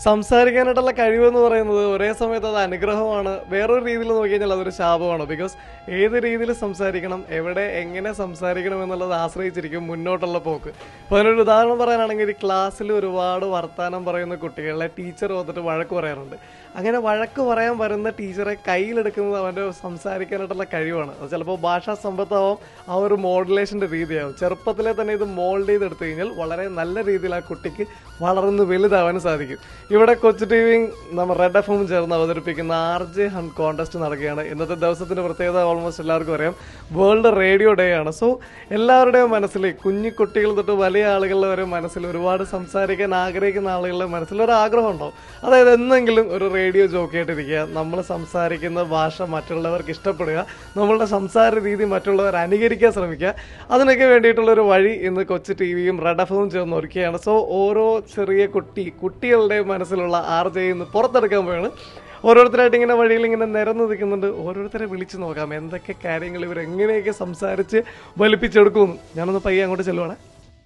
സംസാരിക്കാനായിട്ടുള്ള കഴിവെന്ന് പറയുന്നത് ഒരേ സമയത്ത് അത് അനുഗ്രഹമാണ് വേറൊരു രീതിയിൽ നോക്കി കഴിഞ്ഞാൽ അതൊരു ശാപമാണ് ബിക്കോസ് ഏത് രീതിയിൽ സംസാരിക്കണം എവിടെ എങ്ങനെ സംസാരിക്കണം എന്നുള്ളത് ആശ്രയിച്ചിരിക്കും മുന്നോട്ടുള്ള പോക്ക് അപ്പോൾ അതിനൊരു ഉദാഹരണം പറയാനാണെങ്കിൽ ക്ലാസ്സിൽ ഒരുപാട് വർത്തമാനം പറയുന്ന കുട്ടികളെ ടീച്ചർ വന്നിട്ട് വഴക്ക് പറയാറുണ്ട് അങ്ങനെ വഴക്ക് പറയാൻ വരുന്ന ടീച്ചറെ കയ്യിലെടുക്കുന്നത് അവൻ്റെ സംസാരിക്കാനായിട്ടുള്ള കഴിവാണ് അത് ചിലപ്പോൾ ഭാഷാ സമ്പത്താവും ആ ഒരു മോഡുലേഷൻ്റെ രീതിയാവും ചെറുപ്പത്തിലെ തന്നെ ഇത് മോൾഡ് ചെയ്തെടുത്തു കഴിഞ്ഞാൽ വളരെ നല്ല രീതിയിൽ ആ കുട്ടിക്ക് വളർന്ന് വലുതാവാൻ സാധിക്കും ഇവിടെ കൊച്ചു ടി വിയും നമ്മൾ റെഡ് എഫ് എം ചേർന്ന് അവതരിപ്പിക്കുന്ന ആർ ജെ ഹൺ കോൺടെസ്റ്റ് നടക്കുകയാണ് ഇന്നത്തെ ദിവസത്തിന്റെ പ്രത്യേകത ഓൾമോസ്റ്റ് എല്ലാവർക്കും അറിയാം വേൾഡ് റേഡിയോ ഡേ ആണ് സോ എല്ലാവരുടെയും മനസ്സിൽ കുഞ്ഞു കുട്ടികൾ തൊട്ട് വലിയ ആളുകളുടെ വരെ മനസ്സിൽ ഒരുപാട് സംസാരിക്കാൻ ആഗ്രഹിക്കുന്ന ആളുകളുടെ മനസ്സിൽ ഒരു ആഗ്രഹം ഉണ്ടാവും അതായത് എന്തെങ്കിലും ഒരു റേഡിയോ ജോക്കിയായിട്ടിരിക്കുക നമ്മൾ സംസാരിക്കുന്ന ഭാഷ മറ്റുള്ളവർക്ക് ഇഷ്ടപ്പെടുക നമ്മളുടെ സംസാര രീതി മറ്റുള്ളവർ അനുകരിക്കാൻ ശ്രമിക്കുക അതിനൊക്കെ വേണ്ടിയിട്ടുള്ള ഒരു വഴി ഇന്ന് കൊച്ചു ടി വിയും റെഡ് എഫും ചേർന്ന് ഒരുക്കുകയാണ് സോ ഓരോ ചെറിയ കുട്ടി കുട്ടികളുടെ മനസ്സിലുള്ള ആർ ജെ ഇന്ന് പുറത്തെടുക്കാൻ പോവാണ് ഓരോരുത്തരായിട്ട് ഇങ്ങനെ വഴിയിൽ ഇങ്ങനെ നിരന്ന് നിൽക്കുന്നുണ്ട് ഓരോരുത്തരെ വിളിച്ചു നോക്കാം എന്തൊക്കെ കാര്യങ്ങൾ ഇവർ എങ്ങനെയൊക്കെ സംസാരിച്ച് വലിപ്പിച്ചെടുക്കുമെന്ന് ഞാനൊന്ന് പയ്യെ അങ്ങോട്ട് ചെല്ലുവാണേ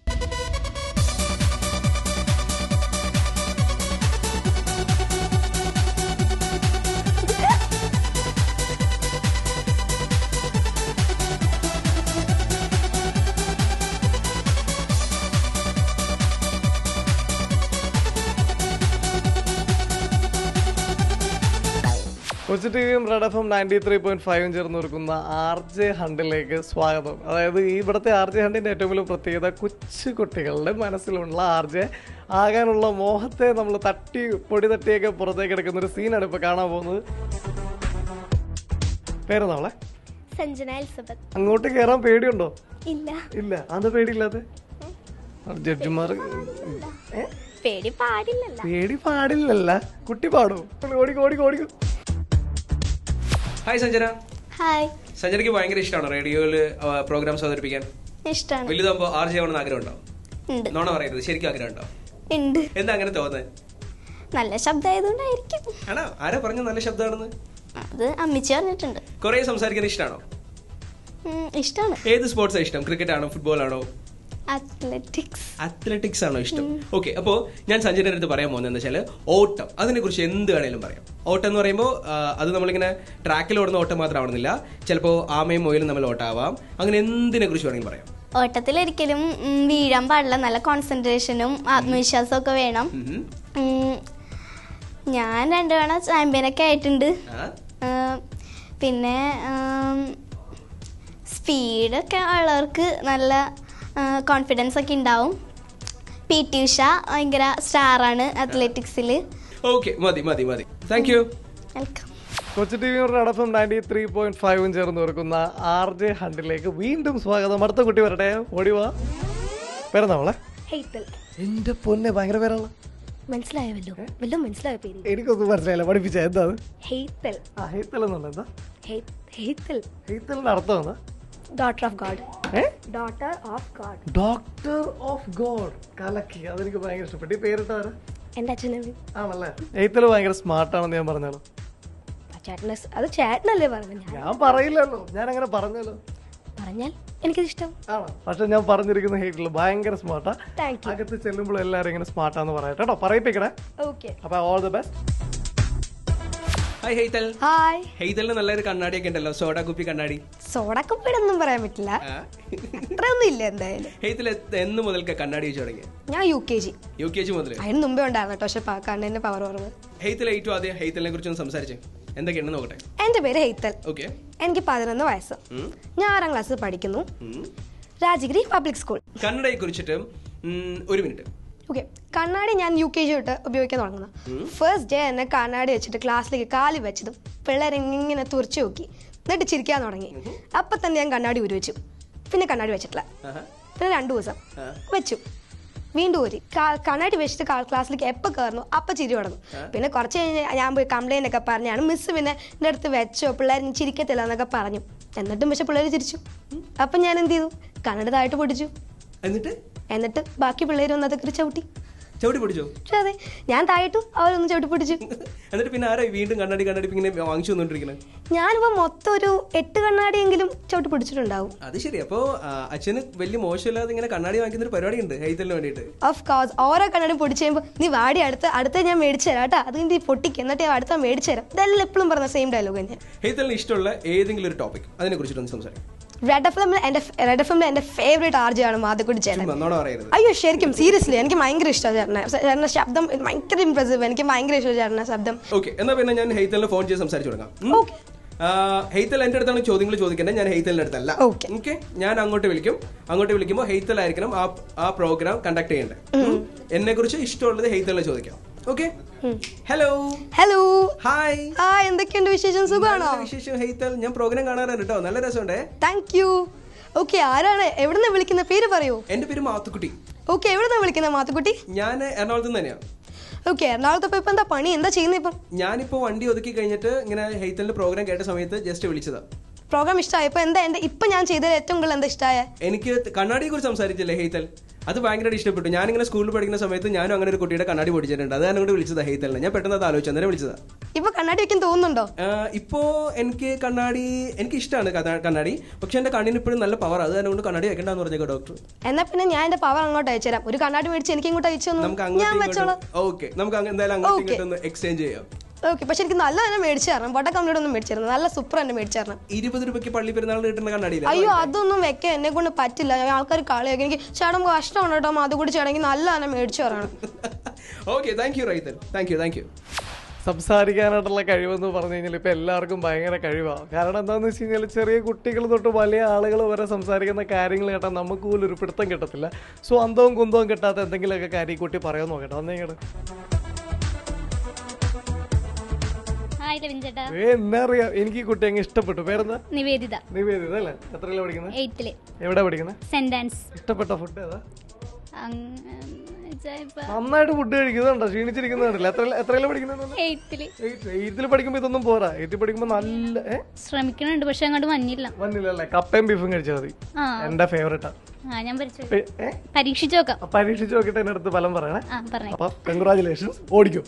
കൊച്ചു ടി വിയും Red F M ninety three point ഫൈവും ചേർന്ന് കൊടുക്കുന്ന ആർ ജെ ഹണ്ടിലേക്ക് സ്വാഗതം അതായത് ഈ ഇവിടുത്തെ ആർ ജെ ഹണ്ടിന്റെ ഏറ്റവും വലിയ പ്രത്യേകത കൊച്ചു കുട്ടികളുടെ മനസ്സിലുള്ള ആർ ജെ ആകാനുള്ള മോഹത്തെ നമ്മൾ തട്ടി പൊടി തട്ടിയൊക്കെ പുറത്തേക്ക് എടുക്കുന്ന ഒരു സീനാണ് ഇപ്പൊ കാണാൻ പോകുന്നത് പേരെന്നാളെ സഞ്ജന എലിസബത്ത് അങ്ങോട്ട് കയറാൻ പേടിയുണ്ടോ ഇല്ല ഇല്ല അത് പേടിയില്ലാതെ ജഡ്ജിമാർ ഏ പേടി പാടില്ലല്ലോ പേടി പാടില്ലല്ല കുട്ടി പാടും ഓടിക്കോ ഓടിക്കോ ഓടിക്കോ ഹായ് സഞ്ജന ഹായ് സഞ്ജനയ്ക്ക് ഭയങ്കര ഇഷ്ടമാണോ റേഡിയോയിൽ പ്രോഗ്രാംസ് അവതരിപ്പിക്കാൻ ഇഷ്ടമാണ് വലുതാകുമ്പോൾ ആർ ജെ ആവണമെന്ന് ആഗ്രഹമുണ്ടോ ഉണ്ട് നോണ പറയരുത് ശരിക്കും ആഗ്രഹമുണ്ടോ ഉണ്ട് എന്താ അങ്ങനെ തോന്നുന്നത് നല്ല ശബ്ദമായതുകൊണ്ടായിരിക്കും ആണോ ആരാ പറഞ്ഞു നല്ല ശബ്ദമാണെന്ന് അത് അമ്മിച്ചി പറഞ്ഞിട്ടുണ്ട് കുറേ സംസാരിക്കാൻ ഇഷ്ടമാണോ ഉം, ഇഷ്ടമാണ് ഏത് സ്പോർട്സാണ് ഇഷ്ടം ക്രിക്കറ്റ് ആണോ ഫുട്ബോൾ ആണോ അത്ലറ്റിക്സ് അത്ലറ്റിക്സ് ആണോ ഇഷ്ടം ഓക്കെ അപ്പോൾ ഞാൻ സഞ്ജയന്റെ അടുത്ത് പറയാൻ പോകുന്നത് എന്താ വെച്ചാൽ ഓട്ടം അതിനെ കുറിച്ച് എന്ത് വേണേലും പറയാം ഓട്ടം എന്ന് പറയുമ്പോൾ ആ, അത് നമ്മളിങ്ങനെ ട്രാക്കിൽ ഓടുന്ന ഓട്ടം മാത്രമാവണമെന്നില്ല ചിലപ്പോൾ ആമയും മൊയിലും നമ്മൾ ഓട്ടാവാം അങ്ങനെ എന്തിനെ കുറിച്ച് വേണമെങ്കിൽ പറയാം ഓട്ടത്തിൽ ഒരിക്കലും ഉം, വീഴാൻ പാടില്ല നല്ല കോൺസെൻട്രേഷനും ആത്മവിശ്വാസവും ഒക്കെ വേണം ഉം. ഉം, ഞാൻ രണ്ടു തവണ ചാമ്പ്യനൊക്കെ ആയിട്ടുണ്ട് ആ? ഉം, പിന്നെ സ്പീഡൊക്കെ ഉള്ളവർക്ക് നല്ല കോൺഫിഡൻസ് ഒക്കെ ഉണ്ടാവും പി ടി ഉഷ ഭയങ്കര സ്റ്റാറാണ് അത്ലറ്റിക്സിൽ ഓക്കെ മതി മതി മതി thank you welcome Kochu T വിയോടൊപ്പം നയൻറ്റി ത്രീ പോയിന്റ് ഫൈവും ചേർന്ന് കൊടുക്കുന്ന ആർ ജെ ഹണ്ടിലേക്ക് വീണ്ടും സ്വാഗതം അടുത്ത കുട്ടി വരട്ടെ ഓടിവാ പേരെന്നാവളെ ഹെയ്ത്തൽ എന്റെ പൊന്നെ ഭയങ്കര പേരാണ് മനസ്സിലായവല്ലോ വല്ലതും മനസ്സിലായ പേര് എനിക്കൊന്നും മനസ്സിലായില്ല പഠിപ്പിച്ച എന്താ അത് ഹെയ്ത്തൽ ആ ഹെയ്ത്തൽ എന്നുള്ള എന്താ ഹെയ്ത്തൽ ഹെയ്ത്തലിന്റെ അർത്ഥം എന്താ daughter of God a daughter of God doctor of God കലക്കി അതെനിക്ക് ഭയങ്കര ഇഷ്ടപ്പെട്ടു ഈ പേരിട്ടാരാ എൻ്റെ അച്ഛനും ആണല്ലേ എയ്ത്തൽ ഭയങ്കര സ്മാർട്ടാണെന്ന് ഞാൻ പറഞ്ഞാലോ ചേട്ടന് അത് ചേട്ടനല്ലേ പറഞ്ഞു ഞാൻ ഞാൻ പറയില്ലല്ലോ ഞാൻ അങ്ങനെ പറഞ്ഞല്ലോ പറഞ്ഞാൽ എനിക്കത് ഇഷ്ടം ആണോ പക്ഷെ ഞാൻ പറഞ്ഞിരിക്കുന്ന ഹെയ്റ്റിൽ ഭയങ്കര സ്മാർട്ടാ താങ്ക് യു അകത്ത് ചെല്ലുമ്പോൾ എല്ലാവരും ഇങ്ങനെ സ്മാർട്ടാന്ന് പറയട്ടെ കേട്ടോ പറയിപ്പിക്കണേ ഓക്കെ അപ്പൊ all the best hi Haithal hi ഹെയ്തലിന് നല്ലൊരു കണ്ണാടിയൊക്കെ ഉണ്ടല്ലോ സോഡ കുപ്പി കണ്ണാടി സോഡക്കപ്പീടൊന്നും പറയാൻ പറ്റില്ല ആ? അത്രയൊന്നും ഇല്ല എന്തായാലും ഹെയ്തൽ എ- എന്ന് മുതൽക്ക് കണ്ണാടി വെച്ച് തുടങ്ങി ഞാൻ U K G U K G മുതൽ അതിന് മുമ്പേ ഉണ്ടായിരുന്നു കേട്ടോ പക്ഷെ പ- കണ്ണിന്റെ പവർ കുറവ് ഹെയ്തൽ ഏറ്റവും ആദ്യം ഹെയ്തലിനെ കുറിച്ച് ഒന്ന് സംസാരിച്ചേ എന്തൊക്കെയാണെന്ന് നോക്കട്ടെ എൻ്റെ പേര് ഹെയ്ത്തൽ ഓക്കെ എനിക്ക് പതിനൊന്ന് വയസ്സ് ഞാൻ ആറാം ക്ലാസ്സിൽ പഠിക്കുന്നു രാജഗിരി പബ്ലിക് സ്കൂൾ കണ്ണടയെ കുറിച്ചിട്ട് ഉം, ഒരു മിനിറ്റ് ഓക്കെ കണ്ണാടി ഞാൻ യു കെ ജി തൊട്ട് ഉപയോഗിക്കാൻ തുടങ്ങുന്നത് ഫസ്റ്റ് ഡേ തന്നെ കണ്ണാടി വെച്ചിട്ട് ക്ലാസ്സിലേക്ക് കാലി വെച്ചതും പിള്ളേരെ ഇങ്ങനെ തുറച്ചു നോക്കി എന്നിട്ട് ചിരിക്കാൻ തുടങ്ങി അപ്പം തന്നെ ഞാൻ കണ്ണാടി ഉരു വെച്ചു പിന്നെ കണ്ണാടി വെച്ചിട്ടില്ല ആഹാ. പിന്നെ രണ്ടു ദിവസം ആ. വെച്ചു വീണ്ടും ഊരി ക- കണ്ണാടി വെച്ചിട്ട് കാ- ക്ലാസ്സിലേക്ക് എപ്പോൾ കയറുന്നു അപ്പം ചിരി തുടങ്ങും പിന്നെ കുറച്ച് കഴിഞ്ഞ് ഞാൻ പോയി കംപ്ലൈൻ്റ് ഒക്കെ പറഞ്ഞാണ് മിസ് പിന്നെ എൻ്റെ അടുത്ത് വെച്ചോ പിള്ളേർ ഇനി ചിരിക്കത്തില്ല എന്നൊക്കെ പറഞ്ഞു എന്നിട്ടും പക്ഷെ പിള്ളേർ ചിരിച്ചു അപ്പം ഞാൻ എന്ത് ചെയ്തു കണ്ണട താഴ്ത്ത് പൊടിച്ചു എന്നിട്ട് എന്നിട്ട് ബാക്കി പിള്ളേർ വന്ന് അതൊക്കെ ചവിട്ടി ചവിട്ടി പിടിച്ചോ പക്ഷെ അതെ ഞാൻ തായിട്ടു അവരൊന്ന് ചവിട്ടി പിടിച്ചു എന്നിട്ട് പിന്നെ ആരാ വീണ്ടും കണ്ണാടി കണ്ണാടി ഇങ്ങനെ വാങ്ങിച്ചു വന്നോണ്ടിരിക്കുന്നത് ഞാനിപ്പോ മൊത്തം ഒരു എട്ട് കണ്ണാടിയെങ്കിലും ചവിട്ടി പിടിച്ചിട്ടുണ്ടാവും അത് ശരി അപ്പോ ആ, അച്ഛന് വലിയ മോശമില്ലാതെ ഇങ്ങനെ കണ്ണാടി വാങ്ങിക്കുന്ന ഒരു പരിപാടി ഉണ്ട് ഹൈത്തലിന് വേണ്ടിയിട്ട് ഓഫ് കോഴ്സ് ഓരോ കണ്ണാടി പൊടിച്ച് കഴിയുമ്പോൾ നീ വാടി അടുത്ത അടുത്ത ഞാൻ മേടിച്ചു തരാം കേട്ടോ അത് നീ പൊട്ടിക്ക് എന്നിട്ട് ഞാൻ അടുത്ത മേടിച്ചു തരാം ഇതെല്ലാം എപ്പോഴും പറഞ്ഞ സെയിം ഡയലോഗ് തന്നെ ഹെയ്ത്തലിന് ഇഷ്ടമുള്ള ഏതെങ്കിലും ഒരു ടോപ്പിക് അതിനെ കുറിച്ചിട്ടൊന്ന് സംസാരിക്കും റെഡ് എഫ് എമ്മിൽ എൻ്റെ റെഡ് എഫ് എമ്മിൽ എൻ്റെ ഫേവറേറ്റ് ആർജയാണ് മാധക്കുടി ചേട്ടൻ നന്നോണം പറയരുത് അയ്യോ ശരിക്കും സീരിയസ്ലി എനിക്ക് ഭയങ്കര ഇഷ്ടമാണ് ചേട്ടനെ ചേട്ടൻ്റെ ശബ്ദം ഭയങ്കര ഇംപ്രസീവ് എനിക്ക് ഭയങ്കര ഇഷ്ടമാണ് ചേട്ടൻ്റെ ശബ്ദം ഓക്കെ എന്നാ പിന്നെ ഞാൻ ഹെയ്ത്തലിന് ഫോൺ ചെയ്ത് സംസാരിച്ചു തുടങ്ങാം ഉം? Okay. ആ, ഹെയ്ത്തൽ എന്റെ അടുത്താണ് ചോദ്യങ്ങൾ ചോദിക്കേണ്ടത് ഞാൻ ഹെയ്ത്തലിന്റെ അടുത്തല്ല Okay. ഓക്കെ ഞാൻ അങ്ങോട്ട് വിളിക്കും അങ്ങോട്ട് വിളിക്കുമ്പോൾ ഹെയ്ത്തൽ ആയിരിക്കണം ആ ആ പ്രോഗ്രാം കണ്ടക്ട് ചെയ്യേണ്ടത് എന്നെ കുറിച്ച് ഇഷ്ടമുള്ളത് ഹെയ്ത്തലിനെ ചോദിക്കാം ഓക്കെ ഹലോ ഹലോ ഹായ് ആ എന്തൊക്കെയുണ്ട് വിശേഷം സുഖമാണോ വിശേഷം ഹെയ്ത്തൽ ഞാൻ പ്രോഗ്രാം കാണാറുണ്ട് കേട്ടോ നല്ല രസമുണ്ടേ താങ്ക് യു ഓക്കെ ആരാണ് എവിടുന്ന് വിളിക്കുന്ന പേര് പറയൂ എന്റെ പേര് മാത്തുക്കുട്ടി ഓക്കെ എവിടുന്ന് വിളിക്കുന്ന മാത്തുക്കുട്ടി ഞാൻ എറണാകുളത്ത് നിന്ന് തന്നെയാണ് ഓക്കെ എറണാകുളത്ത് ഇപ്പൊ ഇപ്പൊ എന്താ പണി എന്താ ചെയ്യുന്നത് ഇപ്പം ഞാനിപ്പോ വണ്ടി ഒതുക്കി കഴിഞ്ഞിട്ട് ഇങ്ങനെ ഹെയ്ത്തലിന്റെ പ്രോഗ്രാം കേട്ട സമയത്ത് ജസ്റ്റ് വിളിച്ചതാ പ്രോഗ്രാം ഇഷ്ടമായി ഇപ്പൊ എന്താ എന്റെ ഇപ്പൊ ഞാൻ ചെയ്തതിൽ ഏറ്റവും കൂടുതൽ എന്താ ഇഷ്ടമായ എനിക്ക് കണ്ണാടിയെ കുറിച്ച് സംസാരിച്ചില്ലേ ഹെയ്ത്തൽ അത് ഭയങ്കരമായിട്ട് ഇഷ്ടപ്പെട്ടു ഞാനിങ്ങനെ സ്കൂളിൽ പഠിക്കുന്ന സമയത്ത് ഞാനും അങ്ങനെ ഒരു കുട്ടിയുടെ കണ്ണാടി പൊടിച്ചിട്ടുണ്ട് അത് ഞാൻ അങ്ങോട്ട് വിളിച്ചതാ ഹെയ്ത്തലിനെ ഞാൻ പെട്ടെന്ന് അത് ആലോചിച്ചു അന്നേരം വിളിച്ചതാ ഇപ്പൊ കണ്ണാടി വെക്കാൻ തോന്നുന്നുണ്ടോ ആഹ് ഇപ്പോ എനിക്ക് കണ്ണാടി എനിക്ക് ഇഷ്ടമാണ് കണ്ണാടി പക്ഷെ എന്റെ കണ്ണിന് ഇപ്പോഴും നല്ല പവർ അത് കൊണ്ട് കണ്ണാടി വെക്കണ്ടെന്ന് പറഞ്ഞേക്കോ ഡോക്ടർ എന്നാ പിന്നെ ഞാൻ എന്റെ പവർ അങ്ങോട്ട് അയച്ചുതരാം ഒരു കണ്ണാടി മേടിച്ച് എനിക്ക് ഇങ്ങോട്ട് അയച്ചു തന്നു നമുക്ക് ഞാൻ അങ്ങോട്ടും വെച്ചോളാം ഇങ്ങോട്ടും ഓക്കെ നമുക്ക് അങ്ങ് എന്തായാലും അങ്ങോട്ടും Okay. ഇങ്ങോട്ടും ഒന്ന് എക്സ്ചേഞ്ച് ചെയ്യാം ഓക്കെ പക്ഷെ എനിക്ക് നല്ല തന്നെ മേടിച്ചു തരണം വട്ട കമ്പനിയുടെ ഒന്നും മേടിച്ചു തരണം നല്ല സൂപ്പർ തന്നെ മേടിച്ചു തരണം ഇരുപത് രൂപയ്ക്ക് പള്ളി പെരുന്നാളിന് കിട്ടുന്ന കണ്ണാടിയില്ല അയ്യോ അതൊന്നും വെക്കാൻ എന്നെ കൊണ്ട് പറ്റില്ല ആൾക്കാർ കളിയാക്കി എനിക്ക് ചേട്ടൻ കഷ്ടമാണ് കേട്ടോ അത് കൂടി ചേട്ടൻ നല്ല തന്നെ മേടിച്ചു തരണം okay thank you Raithal thank you thank you സംസാരിക്കാനായിട്ടുള്ള കഴിവെന്ന് പറഞ്ഞു കഴിഞ്ഞാൽ ഇപ്പൊ എല്ലാവർക്കും ഭയങ്കര കഴിവാണ് കാരണം എന്താന്ന് വെച്ച് കഴിഞ്ഞാൽ ചെറിയ കുട്ടികൾ തൊട്ട് വലിയ ആളുകൾ വരെ സംസാരിക്കുന്ന കാര്യങ്ങൾ കേട്ടാൽ നമുക്ക് പോലും ഒരു പിടുത്തം കിട്ടത്തില്ല സോ അന്തവും കുന്തവും കിട്ടാത്ത എന്തെങ്കിലുമൊക്കെ കാര്യം ഈ കുട്ടി പറയാൻ നോക്കട്ടെ അന്നേങ്ങട് ഹായ് രവിൻ ചേട്ടാ ഏ എന്നാ അറിയാം എനിക്ക് ഈ കുട്ടി അങ്ങ് ഇഷ്ടപ്പെട്ടു പേരെന്താ നിവേദിത നിവേദിത അല്ലേ എത്രയിലാണ് പഠിക്കുന്നത് എയ്ത്തില് എവിടെ പഠിക്കുന്നത് സെന്റ് ആൻസ് ഇഷ്ടപ്പെട്ട ഫുഡ് ഏതാ ഇപ്പൊ നന്നായിട്ട് ഫുഡ് കഴിക്കുന്നുണ്ടോ ക്ഷീണിച്ചിരിക്കുന്നുണ്ടല്ലോ എത്ര എത്രയിലാണ് പഠിക്കുന്നത് എയ്ത്തില് എയ്ത്തിൽ പഠിക്കുമ്പോൾ ഇതൊന്നും പോരാ എയ്ത്തിൽ പഠിക്കുമ്പോൾ നല്ല ഏ ശ്രമിക്കണുണ്ട് പക്ഷെ അങ്ങോട്ട് വന്നില്ല വന്നില്ലല്ലേ കപ്പയും ബീഫും കഴിച്ചാൽ മതി ആ എന്റെ ഫേവറേറ്റാ ആ ഞാൻ പരീക്ഷ ഏ പരീക്ഷിച്ചു നോക്കാം പരീക്ഷിച്ച് നോക്കിയിട്ട് എന്റെ അടുത്ത് ഫലം പറയണേ ആ പറഞ്ഞേ അപ്പൊ കൺഗ്രാചുലേഷൻസ് ഓടിക്കും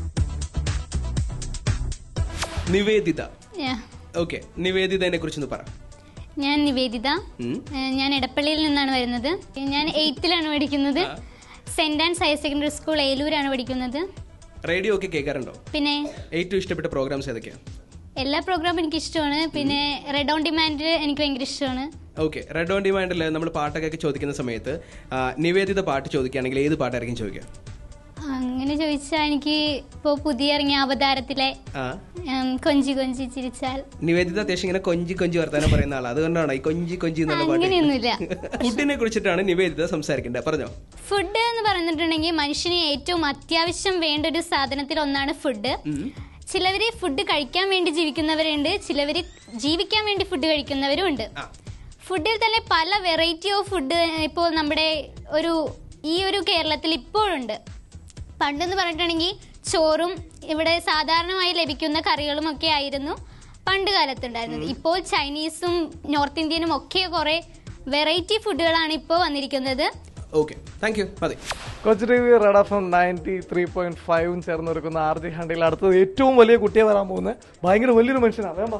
നിവേദിത Yeah. ഓക്കെ നിവേദിതനെ കുറിച്ചൊന്ന് പറ ഞാൻ നിവേദിത ഉം. ഏഹ് ഞാൻ എടപ്പള്ളിയിൽ നിന്നാണ് വരുന്നത് ഞാൻ എയ്ത്തിലാണ് പഠിക്കുന്നത് സെന്റ് ആൻഡ്സ് ഹയർ സെക്കൻഡറി സ്കൂൾ ഏലൂരാണ് പഠിക്കുന്നത് റേഡിയോ ഒക്കെ കേൾക്കാറുണ്ടോ പിന്നെ ഏറ്റവും ഇഷ്ടപ്പെട്ട പ്രോഗ്രാംസ് ഏതൊക്കെയാണ് എല്ലാ പ്രോഗ്രാമും എനിക്ക് ഇഷ്ടമാണ് പിന്നെ റെഡ് ഓൺ ഡിമാൻഡ് എനിക്ക് ഭയങ്കര ഇഷ്ടമാണ് ഓക്കെ റെഡ് ഓൺ ഡിമാൻഡിൽ നമ്മൾ പാട്ടൊക്കെ ചോദിക്കുന്ന സമയത്ത് ആ, നിവേദിത പാട്ട് ചോദിക്കുകയാണെങ്കിൽ ഏത് പാട്ടായിരിക്കും ചോദിക്കുക അങ്ങനെ ചോദിച്ചാൽ എനിക്ക് ഇപ്പോൾ പുതിയ ഇറങ്ങിയ അവതാരത്തിലെ ആ ഉം, കൊഞ്ചി കൊഞ്ചി ചിരിച്ചാൽ നിവേദിത അത്യാവശ്യം ഇങ്ങനെ കൊഞ്ചി കൊഞ്ചി വർത്താനം പറയുന്ന ആളാണ് അതുകൊണ്ടാണ് ഈ കൊഞ്ചി കൊഞ്ചി എന്നുള്ള പാട്ട് അങ്ങനെയൊന്നുമില്ല ഫുഡിനെ കുറിച്ചിട്ടാണ് നിവേദിത സംസാരിക്കേണ്ടത് പറഞ്ഞോ ഫുഡ് എന്ന് പറഞ്ഞിട്ടുണ്ടെങ്കിൽ മനുഷ്യന് ഏറ്റവും അത്യാവശ്യം വേണ്ട ഒരു സാധനത്തിൽ ഒന്നാണ് ഫുഡ് ചിലവര് ഫുഡ് കഴിക്കാൻ വേണ്ടി ജീവിക്കുന്നവരുണ്ട് ചിലവര് ജീവിക്കാൻ വേണ്ടി ഫുഡ് കഴിക്കുന്നവരും ഉണ്ട് ആ. ഫുഡിൽ തന്നെ പല വെറൈറ്റി ഓഫ് ഫുഡ് ഇപ്പോൾ നമ്മുടെ ഒരു ഈ ഒരു കേരളത്തിൽ ഇപ്പോഴുണ്ട് പണ്ടെന്ന് പറഞ്ഞിട്ടുണ്ടെങ്കിൽ ചോറും ഇവിടെ സാധാരണമായി ലഭിക്കുന്ന കറികളും ഒക്കെ ആയിരുന്നു പണ്ട് കാലത്തുണ്ടായിരുന്നത് ഇപ്പോൾ ചൈനീസും നോർത്ത് ഇന്ത്യനും ഒക്കെ കുറെ വെറൈറ്റി ഫുഡുകളാണ് ഇപ്പോൾ വന്നിരിക്കുന്നത് ഓക്കെ താങ്ക് യു മതി Kochu T V Red F M ninety three point ഫൈവും ചേർന്ന് ഒരുക്കുന്ന ആർ ജി ഹണ്ടിൽ അടുത്തത് ഏറ്റവും വലിയ കുട്ടിയെ വരാൻ പോകുന്നത് ഭയങ്കര വലിയൊരു മനുഷ്യനാണ് വേണ്ട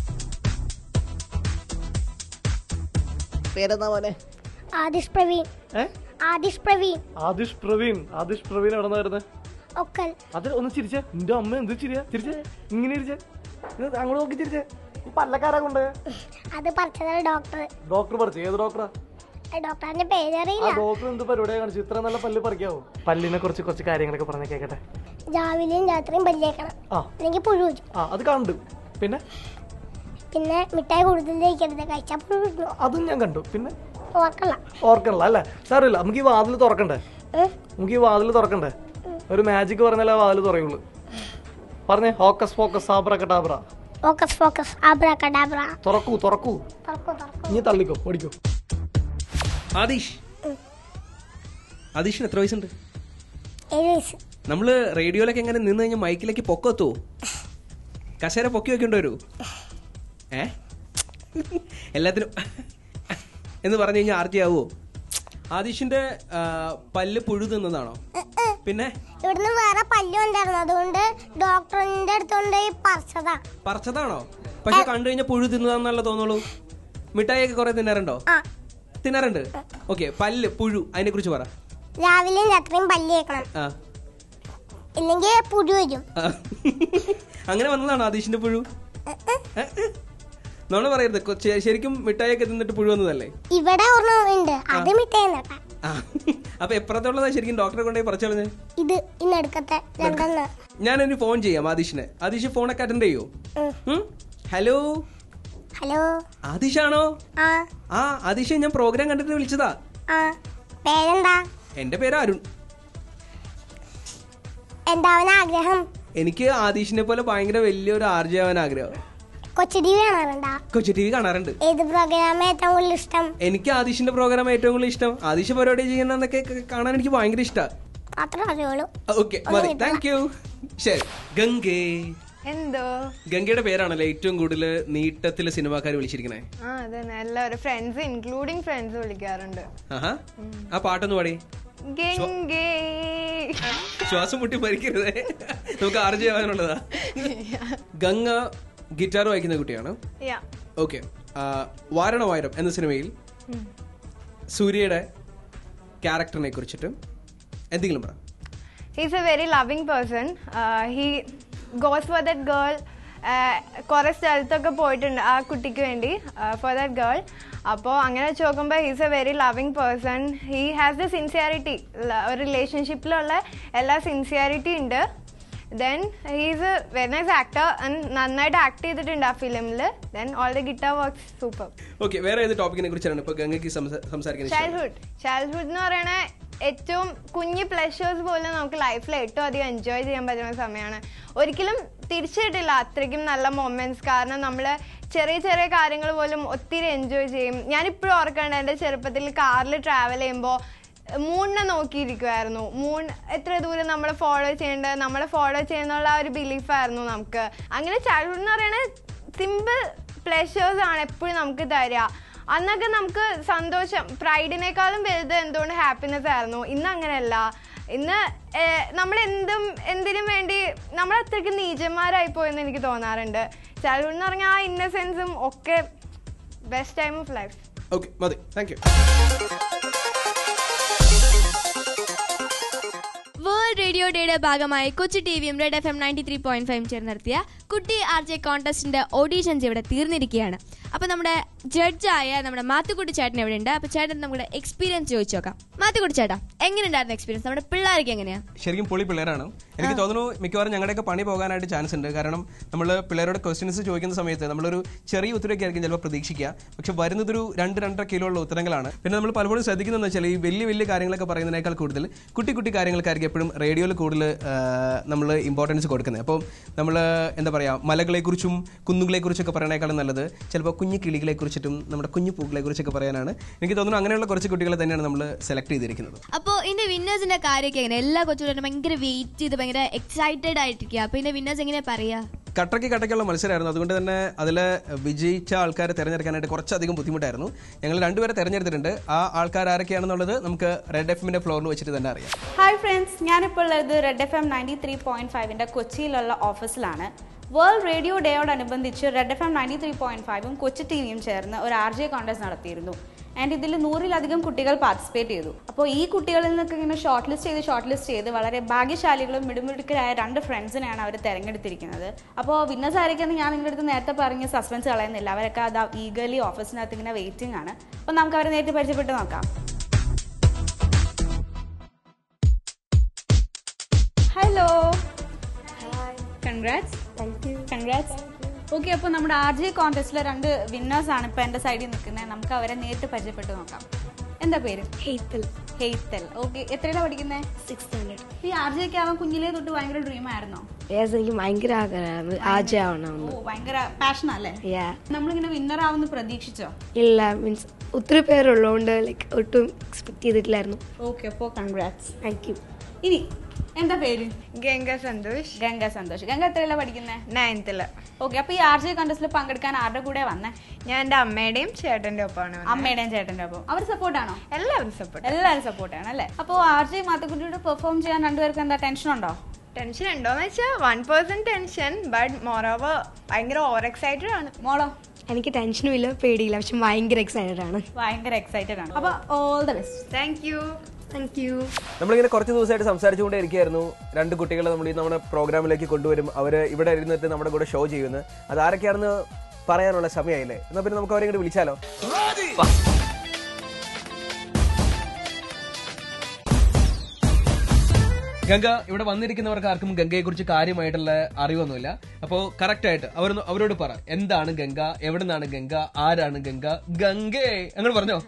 പേരെന്താ മോനെ ആദിഷ് പ്രവീൺ ഏ ആദിഷ് പ്രവീൺ ആദിഷ് പ്രവീൺ ആദിഷ് പ്രവീൺ എവിടെ നിന്ന് വരുന്നത് ഒക്കൽ അത് ഒന്ന് ചിരിച്ചേ നിന്റെ അമ്മ എന്ത് ചിരിയാ ചിരിച്ചേ ഇങ്ങനെ ചിരിച്ചേ ഇത് അങ്ങോട്ട് നോക്കി ചിരിച്ചേ ഈ പല്ലക്കാരെ കൊണ്ട് അത് പറിച്ചതാണ് ഡോക്ടർ ഡോക്ടർ പറിച്ചു ഏത് ഡോക്ടറാ ഡോക്ടറിന്റെ പേര് ആ അറിയില്ല ഡോക്ടർ എന്ത് പരിപാടിയാ കാണിച്ചു ഇത്ര നല്ല പല്ല് പറിക്കാവോ പല്ലിനെ കുറിച്ച് കുറച്ച് കാര്യങ്ങളൊക്കെ പറഞ്ഞ് കേക്കട്ടെ രാവിലെയും രാത്രിയും പല്ലേക്കണം ആ അല്ലെങ്കിൽ പുഴു വരും ആ അത് കണ്ടു പിന്നെ പിന്നെ മിഠായി കൂടുതൽ കഴിക്കരുത് കഴിച്ചാൽ പുഴു വരും അതും ഞാൻ കണ്ടു പിന്നെ ഓർക്കല്ല ഓർക്കണില്ല അല്ലേ സാറില്ല നമുക്ക് ഈ വാതിൽ തുറക്കണ്ടേ ഉം. നമുക്ക് ഈ വാതിൽ തുറക്കണ്ടേ ഒരു മാജിക് പറഞ്ഞാലേ ആ വാതിൽ തുറയുള്ളൂ പറഞ്ഞേ hocus focus abracadabra focus focus abracadabra തുറക്കൂ തുറക്കൂ തുറക്കൂ തുറക്കൂ ഇനി തള്ളിക്കോ ഓടിക്കോ ആദീഷ് ആദീഷിന് എത്ര വയസ്സുണ്ട് ഏഴ് വയസ്സ് നമ്മള് റേഡിയോയിലൊക്കെ എങ്ങനെ നിന്ന് കഴിഞ്ഞാൽ മൈക്കിലേക്ക് പൊക്കത്തോ കസേര പൊക്കി വെക്കേണ്ടി വരൂ ഏ എല്ലാത്തിനും എന്ന് പറഞ്ഞു കഴിഞ്ഞാൽ ആർത്തി ആവോ ആദീഷിന്റെ ആ, പല്ല് പുഴു തിന്നതാണോ പിന്നെ ഇവിടുന്ന് വേറെ പല്ല് ഉണ്ടായിരുന്നു അതുകൊണ്ട് ഡോക്ടറിന്റെ അടുത്തോണ്ട് പറിച്ചതാ പറിച്ചതാണോ പക്ഷെ കണ്ടു കഴിഞ്ഞാൽ പുഴു തിന്നതാന്നല്ല തോന്നുള്ളൂ മിഠായിയൊക്കെ കുറെ തിന്നാറുണ്ടോ ആ തിന്നാറുണ്ട് ഓക്കെ പല്ല് പുഴു അതിനെ കുറിച്ച് പറ രാവിലെയും രാത്രിയും പല്ല് കേൾക്കണം ആ ഇല്ലെങ്കിൽ പുഴു വരും ആ. അങ്ങനെ വന്നതാണോ ആദീഷിന്റെ പുഴു നമ്മള് പറയരുത് കൊ- ശ- ശരിക്കും മിഠായിയൊക്കെ തിന്നിട്ട് പുഴു വന്നതല്ലേ ഇവിടെ ഒരെണ്ണം ഉണ്ട് അത് മിഠായി നട്ടാ ആ. അപ്പൊ എപ്പുറത്തുള്ളതാ ശരിക്കും ഡോക്ടറെ കൊണ്ടുപോയി പറിച്ചു കളഞ്ഞ് ഇത് ഇന്നെടുക്കത്തെ രണ്ടെണ്ണം ഞാനൊരു ഫോൺ ചെയ്യാം ആദീഷിന് ആദീഷ് ഫോണൊക്കെ അറ്റൻഡ് ചെയ്യോ ഉം. ഉം? ഹലോ ഹലോ ആദീഷാണോ ആ ആ ആദീഷ് ഞാൻ പ്രോഗ്രാം കണ്ടിട്ട് വിളിച്ചതാ ആ പേരെന്താ എന്റെ പേര് അരുൺ എന്താ അവൻ ആഗ്രഹം എനിക്ക് ആദീഷിനെ പോലെ ഭയങ്കര വലിയൊരു ആർജി ആവാൻ ആഗ്രഹം കൊച്ചു ടി വി കാണാറുണ്ടാ കൊച്ചു ടി വി കാണാറുണ്ട് ഏത് പ്രോഗ്രാം ഏറ്റവും കൂടുതൽ ഇഷ്ടം എനിക്ക് ആദീഷിന്റെ പ്രോഗ്രാം ഏറ്റവും കൂടുതൽ ഇഷ്ടം ആദീഷ് പരിപാടി ചെയ്യുന്നതൊക്കെ ക- കാണാൻ എനിക്ക് ഭയങ്കര ഇഷ്ടമാണ് അത്ര അറിയുള്ളൂ ഓക്കെ മതി താങ്ക് യു ശരി ഗംഗേ എന്തോ ഗംഗയുടെ പേരാണല്ലോ ഏറ്റവും കൂടുതൽ നീട്ടത്തില് സിനിമാക്കാർ വിളിച്ചിരിക്കണേ ആ അതന്നെ എല്ലാവരും ഫ്രണ്ട്സ് ഇൻക്ലൂഡിങ് ഫ്രണ്ട്സ് വിളിക്കാറുണ്ട് ആഹാ ആ പാട്ടൊന്ന് പാടി ഗംഗേ ശ്വാസം മുട്ടി മരിക്കരുതേ നമുക്ക് ആർജി ആവാനുള്ളതാ ഗംഗ ഗിറ്റാർ വായിക്കുന്ന കുട്ടിയാണ് യാ ഓക്കെ വാരണവായിരം എന്ന സിനിമയിൽ സൂര്യയുടെ ക്യാരക്ടറിനെ കുറിച്ചിട്ട് എന്തെങ്കിലും പറ he's a very loving person he goes for that girl കുറേ സ്ഥലത്തൊക്കെ പോയിട്ടുണ്ട് ആ കുട്ടിക്ക് വേണ്ടി ഫോർ ദറ്റ് ഗേൾ അപ്പോൾ അങ്ങനെ വെച്ച് നോക്കുമ്പോൾ he's a very loving person he has the sincerity ഒരു റിലേഷൻഷിപ്പിലുള്ള എല്ലാ സിൻസിയാരിറ്റി ഉണ്ട് then he's a very nice actor നന്നായിട്ട് ആക്ട് ചെയ്തിട്ടുണ്ട് ആ ഫിലിമിൽ then all the guitar works super okay വേറെ ഏത് ടോപ്പിക്കിനെ കുറിച്ചാണ് ഇപ്പൊ ഗംഗയ്ക്ക് സംസാ- സംസാരിക്കാൻ ഇഷ്ടം? ചൈൽഡ്ഹുഡ് ചൈൽഡ്ഹുഡ് എന്ന് പറയണ ഏറ്റവും കുഞ്ഞു പ്ലഷേഴ്സ് പോലും നമുക്ക് ലൈഫിൽ ഏറ്റവും അധികം എൻജോയ് ചെയ്യാൻ പറ്റുന്ന സമയമാണ് ഒരിക്കലും തിരിച്ചു കിട്ടില്ല അത്രയ്ക്കും നല്ല മൊമെന്റ്സ് കാരണം നമ്മൾ ചെറിയ ചെറിയ കാര്യങ്ങൾ പോലും ഒത്തിരി എൻജോയ് ചെയ്യും ഞാനിപ്പോഴും ഓർക്കണ്ട എൻ്റെ ചെറുപ്പത്തിൽ കാറിൽ ട്രാവൽ ചെയ്യുമ്പോൾ മൂണിനെ നോക്കിയിരിക്കുമായിരുന്നു മൂൺ എത്ര ദൂരം നമ്മളെ ഫോളോ ചെയ്യേണ്ടത് നമ്മളെ ഫോളോ ചെയ്യുന്നുള്ള ആ ഒരു ബിലീഫായിരുന്നു നമുക്ക് അങ്ങനെ ചൈൽഡ്ഹുഡ് എന്ന് പറയുന്നത് സിമ്പിൾ പ്ലഷേഴ്സ് ആണ് എപ്പോഴും നമുക്ക് തരിക അന്നൊക്കെ നമുക്ക് സന്തോഷം പ്രൈഡിനേക്കാളും വലുത് എന്തുകൊണ്ട് ഹാപ്പിനെസ് ആയിരുന്നു ഇന്ന് അങ്ങനെയല്ല ഇന്ന് നമ്മൾ എന്തും എന്തിനും വേണ്ടി നമ്മൾ അത്രയ്ക്ക് നീചന്മാരായി പോയെന്ന് എനിക്ക് തോന്നാറുണ്ട് ചൈൽഡ്ഹുഡ് എന്ന് പറഞ്ഞാൽ ആ ഇന്നസെൻസും ഒക്കെ best time of life okay മതി താങ്ക് യു വേൾഡ് റേഡിയോ ഡേയുടെ ഭാഗമായി കൊച്ചി ടി വിയും Red F M ninety three point five ചേർന്ന് നടത്തിയ കുട്ടി ആർ ജെ കോൺടെസ്റ്റിന്റെ ഓഡീഷൻസ് ഇവിടെ തീർന്നിരിക്കുകയാണ് അപ്പൊ നമ്മുടെ ജഡ്ജായ നമ്മുടെ മാത്തുക്കുട്ടി ചേട്ടൻ ഇവിടെ ഉണ്ട് അപ്പൊ ചേട്ടൻ നമ്മുടെ എക്സ്പീരിയൻസ് ചോദിച്ചു നോക്കാം മാത്തുക്കുട്ടി ചേട്ടാ എങ്ങനെയുണ്ടായിരുന്നു എക്സ്പീരിയൻസ് നമ്മുടെ പിള്ളേർക്ക് എങ്ങനെയാ ശരിക്കും പൊളി പിള്ളേരാണ് എനിക്ക് തോന്നുന്നു മിക്കവാറും ഞങ്ങളുടെയൊക്കെ പണി പോകാനായിട്ട് ചാൻസ് ഉണ്ട് കാരണം നമ്മൾ പിള്ളേരോട് ക്വസ്റ്റ്യൻസ് ചോദിക്കുന്ന സമയത്ത് നമ്മളൊരു ചെറിയ ഉത്തരമൊക്കെ ആയിരിക്കും ചിലപ്പോൾ പ്രതീക്ഷിക്കുക പക്ഷെ വരുന്നതൊരു രണ്ട് രണ്ടര കിലോ ഉള്ള ഉത്തരങ്ങളാണ് പിന്നെ നമ്മൾ പലപ്പോഴും ശ്രദ്ധിക്കുന്നതെന്ന് വെച്ചാൽ ഈ വലിയ വലിയ കാര്യങ്ങളൊക്കെ പറയുന്നതിനേക്കാൾ കൂടുതൽ കുട്ടി കുട്ടി കാര്യങ്ങൾക്കായിരിക്കും എപ്പോഴും റേഡിയോയിൽ കൂടുതൽ നമ്മൾ ഇമ്പോർട്ടൻസ് കൊടുക്കുന്നത് അപ്പോൾ നമ്മൾ എന്താ പറയുക മലകളെക്കുറിച്ചും കുന്നുകളെക്കുറിച്ചൊക്കെ പറയണേക്കാളും നല്ലത് ചിലപ്പോൾ കുഞ്ഞു കിളികളെക്കുറിച്ചിട്ടും നമ്മുടെ കുഞ്ഞു പൂക്കളെക്കുറിച്ചൊക്കെ പറയാനാണ് എനിക്ക് തോന്നുന്നു അങ്ങനെയുള്ള കുറച്ച് കുട്ടികളെ തന്നെയാണ് നമ്മൾ സെലക്ട് ചെയ്തിരിക്കുന്നത് അപ്പോൾ ഇതിന്റെ വിന്നേഴ്സിന്റെ കാര്യമൊക്കെ എങ്ങനെ എല്ലാ കൊച്ചുകൂടെ ഭയങ്കര വെയിറ്റ് ചെയ്ത് ഭയങ്കര എക്സൈറ്റഡ് ആയിട്ടിരിക്കുക അപ്പൊ ഇതിന്റെ വിന്നേഴ്സ് എങ്ങനെയാ പറയാ കട്ടയ്ക്ക് കട്ടയ്ക്കുള്ള മത്സരമായിരുന്നു അതുകൊണ്ട് തന്നെ അതിൽ വിജയിച്ച ആൾക്കാരെ തിരഞ്ഞെടുക്കാനായിട്ട് കുറച്ചധികം ബുദ്ധിമുട്ടായിരുന്നു ഞങ്ങൾ രണ്ടുപേരെ തിരഞ്ഞെടുത്തിട്ടുണ്ട് ആ ആൾക്കാർ ആരൊക്കെയാണെന്നുള്ളത് നമുക്ക് റെഡ് എഫിന്റെ ഫ്ലോറിൽ വെച്ചിട്ട് തന്നെ അറിയാം ഹായ് ഫ്രണ്ട്സ് ഞാനിപ്പോൾ ഉള്ളത് Red F M ninety three point ഫൈവിൻ്റെ കൊച്ചിയിലുള്ള ഓഫീസിലാണ് വേൾഡ് റേഡിയോ ഡേയോടനുബന്ധിച്ച് Red F M ninety three point ഫൈവും കൊച്ചി ടി വിയും ചേർന്ന് ഒരു ആർ ജെ കോൺടെസ്റ്റ് നടത്തിയിരുന്നു ആൻഡ് ഇതിൽ നൂറിലധികം കുട്ടികൾ പാർട്ടിസിപ്പേറ്റ് ചെയ്തു അപ്പോൾ ഈ കുട്ടികളിൽ നിന്നൊക്കെ ഇങ്ങനെ ഷോർട്ട് ലിസ്റ്റ് ചെയ്ത് ഷോർട്ട് ലിസ്റ്റ് ചെയ്ത് വളരെ ഭാഗ്യശാലികളും മിടുമിടുക്കരായ രണ്ട് ഫ്രണ്ട്സിനെയാണ് അവർ തിരഞ്ഞെടുത്തിരിക്കുന്നത് അപ്പോൾ വിന്നേഴ്സ് ആയിരിക്കുമെന്ന് ഞാൻ നിങ്ങളുടെ അടുത്ത് നേരത്തെ പറഞ്ഞ് സസ്പെൻസ് കളയുന്നില്ല അവരൊക്കെ അത് ഈഗലി ഓഫീസിനകത്ത് ഇങ്ങനെ വെയിറ്റിംഗ് ആണ് അപ്പോൾ നമുക്ക് അവരെ നേരിട്ട് പരിചയപ്പെട്ട് നോക്കാം ഹലോ കൺഗ്രാറ്റ്സ് കൺഗ്രാറ്റ്സ് ഓക്കെ അപ്പോൾ നമ്മുടെ ആർ ജെ കോൺടെസ്റ്റിലെ രണ്ട് വിന്നേഴ്സ് ആണ് ഇപ്പോൾ എൻ്റെ സൈഡിൽ നിൽക്കുന്നത് നമുക്ക് അവരെ നേരിട്ട് പരിചയപ്പെട്ട് നോക്കാം എന്താ പേര് ഹെയ്ത്തൽ ഹെയ്ത്തൽ ഓക്കെ എത്രയിലാണ് പഠിക്കുന്നത് സിക്സ് സ്റ്റാൻഡേർഡ് ഈ ആർ ജെ ഒക്കെ ആവാൻ കുഞ്ഞിലേ തൊട്ട് ഭയങ്കര ഡ്രീം ആയിരുന്നോ യേസ് എനിക്ക് ഭയങ്കര ആഗ്രഹമാണ് ആജ ആവണമെന്ന് ഓ ഭയങ്കര പാഷൻ അല്ലേ Yeah. നമ്മളിങ്ങനെ വിന്നർ ആവുമെന്ന് പ്രതീക്ഷിച്ചോ ഇല്ല മീൻസ് ഒത്തിരി പേരുള്ളതുകൊണ്ട് ലൈക്ക് ഒട്ടും എക്സ്പെക്ട് ചെയ്തിട്ടില്ലായിരുന്നു ഓക്കെ അപ്പോൾ കൺഗ്രാറ്റ്സ് താങ്ക് യു ഇനി എന്താ പേര് ഗംഗ സന്തോഷ് ഗംഗ സന്തോഷ് ഗംഗ എത്രയല്ല പഠിക്കുന്നത് നയൻത്തില് ഓക്കെ അപ്പൊ ഈ ആർ ജെ കോൺടസ്റ്റിൽ പങ്കെടുക്കാൻ ആരുടെ കൂടെ വന്നേ ഞാൻ എൻ്റെ അമ്മയുടെയും ചേട്ടൻ്റെ ഒപ്പമാണ് വന്നത്. അമ്മയുടെയും ചേട്ടന്റെ ഒപ്പം അവർ സപ്പോർട്ടാണോ എല്ലാവരും സപ്പോർട്ട് എല്ലാവരും സപ്പോർട്ടാണ് അല്ലേ അപ്പോൾ ആർ ജെ മാത്തക്കുട്ടിയോട് പെർഫോം ചെയ്യാൻ രണ്ടുപേർക്ക് എന്താ ടെൻഷൻ ഉണ്ടോ ടെൻഷൻ ഉണ്ടോന്ന് വെച്ചാൽ one percent tension but moreover ഭയങ്കര ഓവർ എക്സൈറ്റഡ് ആണ് മോളോ എനിക്ക് ടെൻഷനും ഇല്ല പേടിയില്ല പക്ഷെ ഭയങ്കര എക്സൈറ്റഡ് ആണ് ഭയങ്കര എക്സൈറ്റഡ് ആണ് അപ്പൊ all the best thank you thank you നമ്മളിങ്ങനെ കുറച്ച് ദിവസമായിട്ട് സംസാരിച്ചുകൊണ്ടേ ഇരിക്കുകയായിരുന്നു രണ്ട് കുട്ടികളെ നമ്മൾ ഈ നമ്മുടെ പ്രോഗ്രാമിലേക്ക് കൊണ്ടുവരും അവർ ഇവിടെ ഇരുന്നിട്ട് നമ്മുടെ കൂടെ ഷോ ചെയ്യുന്നു അത് ആരൊക്കെയാണെന്ന് പറയാനുള്ള സമയമായില്ലേ എന്നാൽ പിന്നെ നമുക്ക് അവരെ ഇങ്ങോട്ട് വിളിച്ചാലോ ഗംഗ ഇവിടെ വന്നിരിക്കുന്നവർക്ക് ആർക്കും ഗംഗയെ കുറിച്ച് കാര്യമായിട്ടുള്ള അറിവൊന്നുമില്ല അപ്പോ കറക്റ്റ് ആയിട്ട് അവർ അവരോട് പറ എന്താണ് ഗംഗ എവിടെ നിന്നാണ് ഗംഗ ആരാണ് ഗംഗ ഗംഗേ അങ്ങനെ പറഞ്ഞോ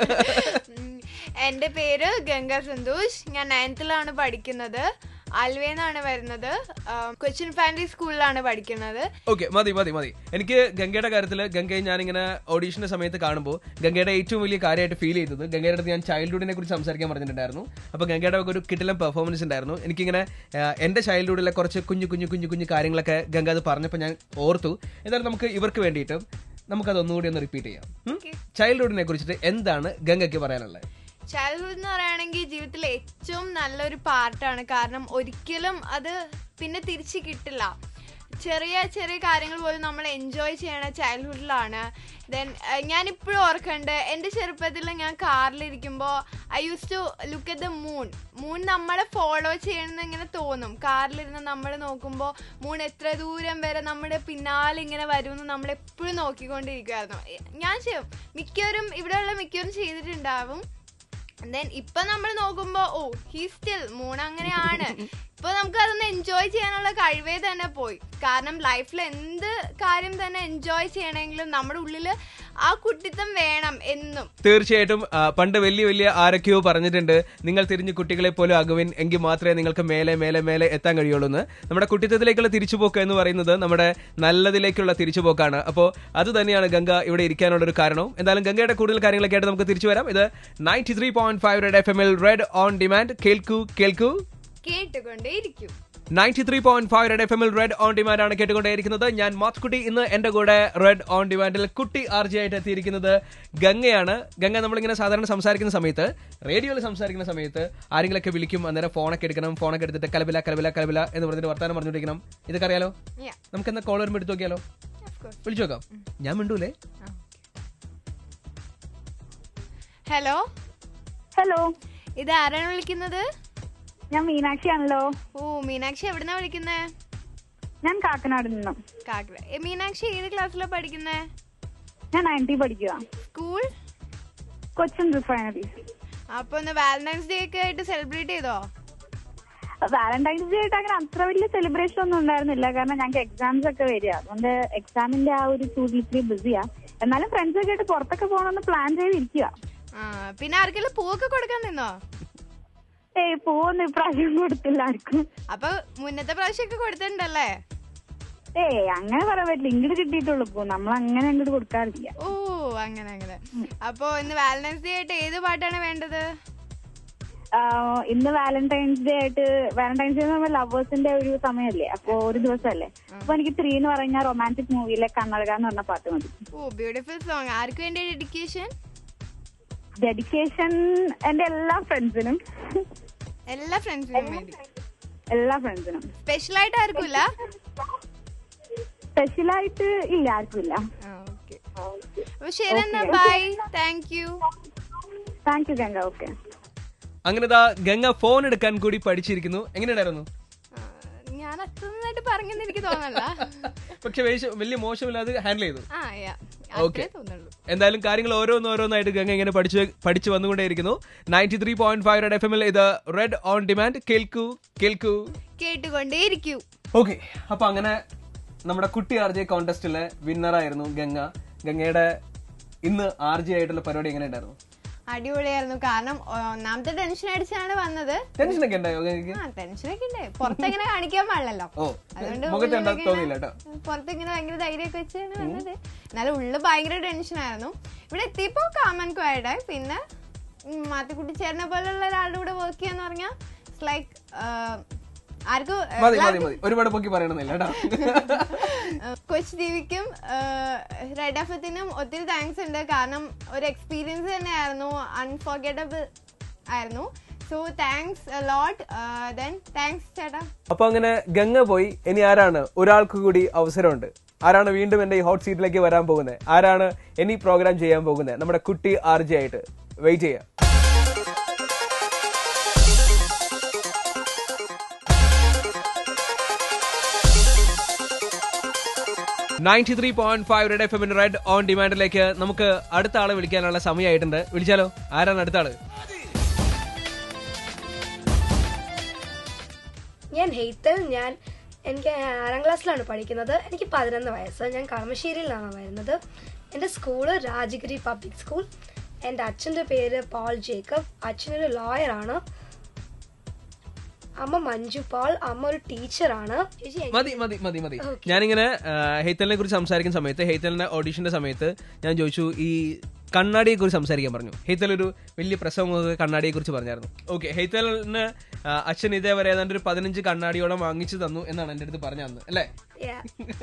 എൻ്റെ പേര് ഗംഗ സന്തോഷ് ഞാൻ നയൻത്തിലാണ് പഠിക്കുന്നത് ആൽവേന്നാണ് വരുന്നത് ആം, കൊച്ചിൻ ഫാമിലി സ്കൂളിലാണ് പഠിക്കുന്നത് ഓക്കെ മതി മതി മതി എനിക്ക് ഗംഗയുടെ കാര്യത്തിൽ ഗംഗയെ ഞാനിങ്ങനെ ഓഡീഷന്റെ സമയത്ത് കാണുമ്പോൾ ഗംഗയുടെ ഏറ്റവും വലിയ കാര്യമായിട്ട് ഫീൽ ചെയ്തത് ഗംഗയുടെ അടുത്ത് ഞാൻ ചൈൽഡ്ഹുഡിനെ കുറിച്ച് സംസാരിക്കാൻ പറഞ്ഞിട്ടുണ്ടായിരുന്നു അപ്പോൾ ഗംഗയുടെ ഒക്കെ ഒരു കിട്ടിലം പെർഫോമൻസ് ഉണ്ടായിരുന്നു എനിക്കിങ്ങനെ ആ, എന്റെ ചൈൽഡ്ഹുഡിലെ കുറച്ച് കുഞ്ഞു കുഞ്ഞു കുഞ്ഞു കുഞ്ഞു കാര്യങ്ങളൊക്കെ ഗംഗ അത് പറഞ്ഞപ്പോൾ ഞാൻ ഓർത്തു എന്നാലും നമുക്ക് ഇവർക്ക് വേണ്ടിയിട്ട് നമുക്കത് ഒന്നുകൂടി ഒന്ന് റിപ്പീറ്റ് ചെയ്യാം ചൈൽഡ്ഹുഡിനെ കുറിച്ചിട്ട് എന്താണ് ഗംഗയ്ക്ക് പറയാനുള്ളത് ചൈൽഡ്ഹുഡ് എന്ന് പറയുകയാണെങ്കിൽ ജീവിതത്തിലെ ഏറ്റവും നല്ലൊരു പാർട്ടാണ് കാരണം ഒരിക്കലും അത് പിന്നെ തിരിച്ച് കിട്ടില്ല ചെറിയ ചെറിയ കാര്യങ്ങൾ പോലും നമ്മൾ എൻജോയ് ചെയ്യണ ചൈൽഡ്ഹുഡിലാണ് ദെൻ ഞാൻ ഇപ്പോഴും ഓർക്കുന്നുണ്ട് എൻ്റെ ചെറുപ്പത്തിൽ ഞാൻ കാറിലിരിക്കുമ്പോൾ I use to look at the moon moon നമ്മളെ ഫോളോ ചെയ്യണമെന്ന് ഇങ്ങനെ തോന്നും കാറിലിരുന്ന് നമ്മൾ നോക്കുമ്പോൾ മൂൺ എത്ര ദൂരം വരെ നമ്മുടെ പിന്നാലെ ഇങ്ങനെ വരുമെന്ന് നമ്മൾ എപ്പോഴും നോക്കിക്കൊണ്ടിരിക്കുമായിരുന്നു ഞാൻ ചെയ്യും മിക്കവരും ഇവിടെയുള്ള മിക്കവരും ചെയ്തിട്ടുണ്ടാവും ദെൻ ഇപ്പൊ നമ്മൾ നോക്കുമ്പോ ഓ ഹീ സ്റ്റിൽ മൂൺ അങ്ങനെയാണ് ഇപ്പൊ നമുക്ക് അതൊന്ന് എൻജോയ് ചെയ്യാനുള്ള കഴിവേ തന്നെ പോയി കാരണം ലൈഫിൽ എന്ത് കാര്യം തന്നെ എൻജോയ് ചെയ്യണമെങ്കിലും നമ്മുടെ ഉള്ളില് ആ കുട്ടിത്തം വേണം എന്നും തീർച്ചയായിട്ടും ആ, പണ്ട് വലിയ വലിയ ആരൊക്കെയോ പറഞ്ഞിട്ടുണ്ട് നിങ്ങൾ തിരിഞ്ഞ് കുട്ടികളെ പോലും ആകുവിൻ എങ്കിൽ മാത്രമേ നിങ്ങൾക്ക് മേലെ മേലെ മേലെ എത്താൻ കഴിയുള്ളൂ എന്ന് നമ്മുടെ കുട്ടിത്തത്തിലേക്കുള്ള തിരിച്ചുപോക്ക് എന്ന് പറയുന്നത് നമ്മുടെ നല്ലതിലേക്കുള്ള തിരിച്ചുപോക്കാണ് അപ്പോൾ അത് തന്നെയാണ് ഗംഗ ഇവിടെ ഇരിക്കാനുള്ള ഒരു കാരണവും എന്തായാലും ഗംഗയുടെ കൂടുതൽ കാര്യങ്ങളൊക്കെ ആയിട്ട് നമുക്ക് തിരിച്ചു വരാം ഇത് ninety three point five Red F M L Red on demand കേൾക്കൂ കേൾക്കൂ കേട്ടുകൊണ്ടേ ഇരിക്കും ninety three point five Red F എമ്മിൽ റെഡ് ഓൺ ഡിമാൻഡ് ആണ് കേട്ടുകൊണ്ടേയിരിക്കുന്നത് ഞാൻ മാത്കുട്ടി ഇന്ന് എന്റെ കൂടെ റെഡ് ഓൺ ഡിമാൻഡിൽ കുട്ടി ആർജി ആയിട്ട് എത്തിയിരിക്കുന്നത് ഗംഗയാണ് ഗംഗ നമ്മളിങ്ങനെ സാധാരണ സംസാരിക്കുന്ന സമയത്ത് റേഡിയോയിൽ സംസാരിക്കുന്ന സമയത്ത് ആരെങ്കിലൊക്കെ വിളിക്കും അന്നേരം ഫോണൊക്കെ എടുക്കണം ഫോണൊക്കെ എടുത്തിട്ട് കലബില കലബില കലബില എന്ന് പറഞ്ഞിട്ട് വർത്താനം പറഞ്ഞുകൊണ്ടിരിക്കണം ഇതൊക്കെ അറിയാലോ Yeah. നമുക്ക് എന്നാ കോൾ വരുമ്പോൾ എടുത്ത് നോക്കിയാലോ Of course. വിളിച്ചു നോക്കാം ഞാൻ മിണ്ടൂലേ ഹലോ ഹലോ ഇത് ആരാണ് വിളിക്കുന്നത് ഞാൻ മീനാക്ഷിയാണല്ലോ ഓ മീനാക്ഷി എവിടുന്നാ വിളിക്കുന്നേ ഞാൻ കാക്കനാട് നിന്നും കാക്കര ഏ, മീനാക്ഷി ഏത് ക്ലാസ്സിലാ പഠിക്കുന്നേ ഞാൻ നയൻറ്റി പഠിക്കുക സ്കൂൾ കൊച്ചിൻ റിഫൈനറി അപ്പൊ ഒന്ന് വാലന്റൈൻസ് ഡേ ഒക്കെ ആയിട്ട് സെലിബ്രേറ്റ് ചെയ്തോ വാലന്റൈൻസ് ഡേ ആയിട്ട് അങ്ങനെ അത്ര വലിയ സെലിബ്രേഷൻ ഒന്നും ഉണ്ടായിരുന്നില്ല കാരണം ഞങ്ങൾക്ക് എക്സാംസ് ഒക്കെ വരിക അതുകൊണ്ട് എക്സാമിന്റെ ആ ഒരു ചൂടിൽ ഇത്തിരി ബിസിയാ എന്നാലും ഫ്രണ്ട്സ് ഒക്കെ ആയിട്ട് പുറത്തൊക്കെ പോകണമെന്ന് പ്ലാൻ ചെയ്തിരിക്കുക ആ പിന്നെ ആർക്കെങ്കിലും പൂവൊക്കെ കൊടുക്കാൻ നിന്നോ ഏയ് പോകുന്ന ഇപ്രാവശ്യം കൊടുത്തില്ല ആർക്കും അപ്പൊ മുന്നത്തെ പ്രാവശ്യമൊക്കെ കൊടുത്തിട്ടുണ്ടല്ലേ ഏയ് അങ്ങനെ പറയാൻ പറ്റില്ല ഇങ്ങോട്ട് കിട്ടിയിട്ടുള്ളൂ പോ നമ്മൾ അങ്ങനെ അങ്ങോട്ട് കൊടുക്കാറില്ല ഓ അങ്ങനെ അങ്ങനെ അപ്പൊ ഇന്ന് വാലന്റൈൻസ് ഡേ ആയിട്ട് ഏത് പാട്ടാണ് വേണ്ടത് ആഹ് ഇന്ന് വാലന്റൈൻസ് ഡേ ആയിട്ട് വാലന്റൈൻസ് ഡേ എന്ന് പറയുമ്പോൾ ലവേഴ്സിന്റെ ഒരു സമയമല്ലേ അപ്പൊ ഒരു ദിവസമല്ലേ അപ്പൊ എനിക്ക് ത്രീ എന്ന് പറഞ്ഞ റൊമാൻറ്റിക് മൂവിയിലെ കണ്ണഴക എന്ന് പറഞ്ഞ പാട്ട് മതി ഓ ബ്യൂട്ടിഫുൾ സോങ് ആർക്ക് വേണ്ടി ഡെഡിക്കേഷൻ ഡെഡിക്കേഷൻ എന്റെ എല്ലാ ഫ്രണ്ട്സിനും എല്ലാ ഫ്രണ്ട്സിനും വേണ്ടി എല്ലാ ഫ്രണ്ട്സിനും സ്പെഷ്യൽ ആയിട്ട് ആർക്കും ഇല്ല സ്പെഷ്യലായിട്ട് ഇല്ല ആർക്കും ഇല്ല അപ്പൊ ശരി എന്നാ bye thank you thank you Ganga okay അങ്ങനെ ദാ ഗംഗ ഫോൺ എടുക്കാൻ കൂടി പഠിച്ചിരിക്കുന്നു എങ്ങനെയുണ്ടായിരുന്നു ഞാൻ അത്ര നന്നായിട്ട് പറഞ്ഞെന്ന് എനിക്ക് തോന്നല്ല പക്ഷെ വേശ- വലിയ മോശമില്ലാതെ ഹാൻഡിൽ ചെയ്തു ആ യാ ഓക്കെ അത്രേ തോന്നുള്ളൂ എന്തായാലും കാര്യങ്ങൾ ഓരോന്ന് ഓരോന്നായിട്ട് ഗംഗ ഇങ്ങനെ പഠിച്ചു പഠിച്ചു വന്നുകൊണ്ടേയിരിക്കുന്നു ninety three point five Red F എമ്മിൽ ഇത് റെഡ് ഓൺ ഡിമാൻഡ് കേൾക്കൂ കേൾക്കൂ കേട്ടുകൊണ്ടേയിരിക്കൂ ഓക്കെ അപ്പൊ അങ്ങനെ നമ്മുടെ കുട്ടി ആർ ജെ കോntestലെ വിന്നർ ആയിരുന്നു ഗംഗ ഗംഗയുടെ ഇന്ന് ആർ ജെ ആയിട്ടുള്ള പരിപാടി എങ്ങനെ ഉണ്ടായിരുന്നു അടിപൊളിയായിരുന്നു കാരണം ഒന്നാമത്തെ ടെൻഷൻ അടിച്ചാണ് വന്നത് ടെൻഷനൊക്കെ ഉണ്ടായോ ഗംഗയ്ക്ക് ആ ടെൻഷനൊക്കെ ഉണ്ട് പുറത്തെങ്ങനെ കാണിക്കാൻ പാടില്ലല്ലോ ഓ അതുകൊണ്ട് മുഖത്ത് എന്താ ഉള്ളിലൊക്കെ തോന്നിയില്ല കേട്ടോ പുറത്തിങ്ങനെ ഭയങ്കര ധൈര്യമൊക്കെ വെച്ചാണ് വന്നത് എന്നാലും ഉള്ളിൽ ഭയങ്കര ടെൻഷനായിരുന്നു ഇവിടെ എത്തിയപ്പോ കാമൻ ക്വയർഡ് പിന്നെ ഉം, മാത്തിക്കുട്ടി ചേട്ടനെ പോലുള്ള ഒരാളുടെ കൂടെ വർക്ക് ചെയ്യാന്ന് പറഞ്ഞാൽ ഇറ്റ്സ് ലൈക്ക് ആർക്കും മതി മതി മതി ഒരുപാട് പൊക്കി പറയണമെന്നില്ല കേട്ടോ കൊച്ചു ടിവിക്കും റെഡ് എഫത്തിനും ഒത്തിരി താങ്ക്സ് ഉണ്ട് കാരണം ഒരു എക്സ്പീരിയൻസ് തന്നെയായിരുന്നു അൺഫോർഗറ്റബിൾ ആയിരുന്നു so thanks lot then thanks ചേട്ടാ അപ്പൊ അങ്ങനെ ഗംഗ പോയി ഇനി ആരാണ് ഒരാൾക്ക് കൂടി അവസരമുണ്ട് ആരാണ് വീണ്ടും എന്റെ ഈ ഹോട്ട് സീറ്റിലേക്ക് വരാൻ പോകുന്നത് ആരാണ് ഇനി പ്രോഗ്രാം ചെയ്യാൻ പോകുന്നത് നമ്മുടെ കുട്ടി ആർ ജെ ആയിട്ട് വെയിറ്റ് ചെയ്യാം ninety three point five Red F M Red on ഡിമാൻഡിലേക്ക് നമുക്ക് അടുത്ത ആളെ വിളിക്കാനുള്ള സമയമായിട്ടുണ്ട് വിളിച്ചാലോ ആരാണ് അടുത്ത ആള് ഞാൻ ഹെയ്ത്തൽ ഞാൻ എനിക്ക് ആറാം ക്ലാസ്സിലാണ് പഠിക്കുന്നത് എനിക്ക് പതിനൊന്ന് വയസ്സ് ഞാൻ കളമശ്ശേരിയിലാണ് വരുന്നത് എൻ്റെ സ്കൂള് രാജഗിരി പബ്ലിക് സ്കൂൾ എൻ്റെ അച്ഛൻ്റെ പേര് പോൾ ജേക്കബ് അച്ഛനൊരു ലോയറാണ് അമ്മ മഞ്ജു പോൾ അമ്മ ഒരു ടീച്ചറാണ് ചേച്ചി മതി മതി മതി മതി ഞാനിങ്ങനെ ആ, ഹെയ്ത്തലിനെ കുറിച്ച് സംസാരിക്കുന്ന സമയത്ത് ഹെയ്ത്തലിന്റെ ഓഡീഷന്റെ സമയത്ത് ഞാൻ ചോദിച്ചു ഈ കണ്ണാടിയെ കുറിച്ച് സംസാരിക്കാൻ പറഞ്ഞു ഹെയ്ത്തൽ ഒരു വലിയ പ്രസംഗമൊക്കെ കണ്ണാടിയെ കുറിച്ച് പറഞ്ഞായിരുന്നു ഓക്കെ ഹെയ്ത്തലിന് ആ, അച്ഛൻ ഇതേവരെ ഏതാണ്ട് ഒരു പതിനഞ്ച് കണ്ണാടിയോളം വാങ്ങിച്ചു തന്നു എന്നാണ് എന്റെ അടുത്ത് പറഞ്ഞു തന്നത് അല്ലേ Yeah.